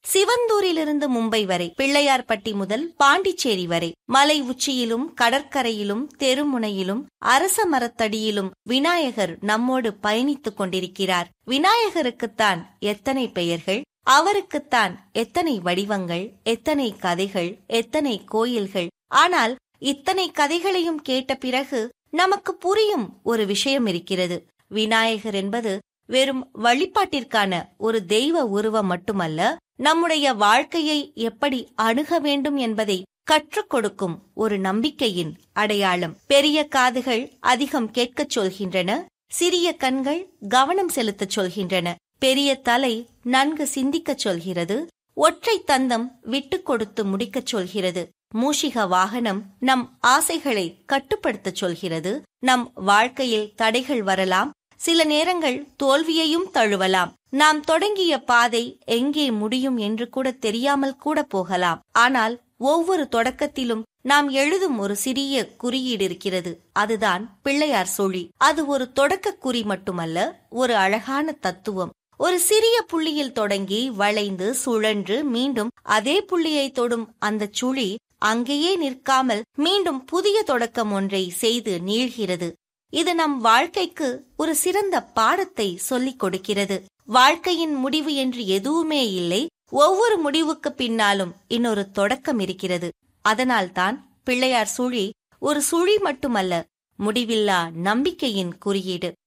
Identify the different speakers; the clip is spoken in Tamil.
Speaker 1: சிவந்தூரிலிருந்து மும்பை வரை பிள்ளையார்பட்டி முதல் பாண்டிச்சேரி வரை மலை உச்சியிலும் கடற்கரையிலும் தெருமுனையிலும் அரச மரத்தடியிலும் விநாயகர் நம்மோடு பயணித்துக் கொண்டிருக்கிறார் விநாயகருக்குத்தான் எத்தனை பெயர்கள் அவருக்குத்தான் எத்தனை வடிவங்கள் எத்தனை கதைகள் எத்தனை கோயில்கள் ஆனால் இத்தனை கதைகளையும் கேட்ட பிறகு நமக்கு புரியும் ஒரு விஷயம் இருக்கிறது விநாயகர் என்பது வெறும் வழிபாட்டிற்கான ஒரு தெய்வ உருவம் மட்டுமல்ல நம்முடைய வாழ்க்கையை எப்படி அணுக வேண்டும் என்பதை கற்றுக் கொடுக்கும் ஒரு நம்பிக்கையின் அடையாளம் பெரிய காதுகள் அதிகம் கேட்கச் சொல்கின்றன சிறிய கண்கள் கவனம் செலுத்தச் சொல்கின்றன பெரிய தலை நன்கு சிந்திக்கச் சொல்கிறது ஒற்றை தந்தம் விட்டுக் கொடுத்து முடிக்கச் சொல்கிறது மூஷிக வாகனம் நம் ஆசைகளை கட்டுப்படுத்தச் சொல்கிறது நம் வாழ்க்கையில் தடைகள் வரலாம் சில நேரங்கள் தோல்வியையும் தழுவலாம் நாம் தொடங்கிய பாதை எங்கே முடியும் என்று கூட தெரியாமல் கூட போகலாம் ஆனால் ஒவ்வொரு தொடக்கத்திலும் நாம் எழுதும் ஒரு சிறிய குறியீடு இருக்கிறது அதுதான் பிள்ளையார் சொழி அது ஒரு தொடக்க குறி மட்டுமல்ல ஒரு அழகான தத்துவம் ஒரு சிறிய புள்ளியில் தொடங்கி வளைந்து சுழன்று மீண்டும் அதே புள்ளியை தொடும் அந்த சுழி அங்கேயே நிற்காமல் மீண்டும் புதிய தொடக்கம் ஒன்றை செய்து நீள்கிறது இது நம் வாழ்க்கைக்கு ஒரு சிறந்த பாடத்தை சொல்லிக் கொடுக்கிறது வாழ்க்கையின் முடிவு என்று எதுவுமே இல்லை ஒவ்வொரு முடிவுக்கு பின்னாலும் இன்னொரு தொடக்கம் இருக்கிறது அதனால்தான் பிள்ளையார் சுழி ஒரு சுழி மட்டுமல்ல முடிவில்லா நம்பிக்கையின் குறியீடு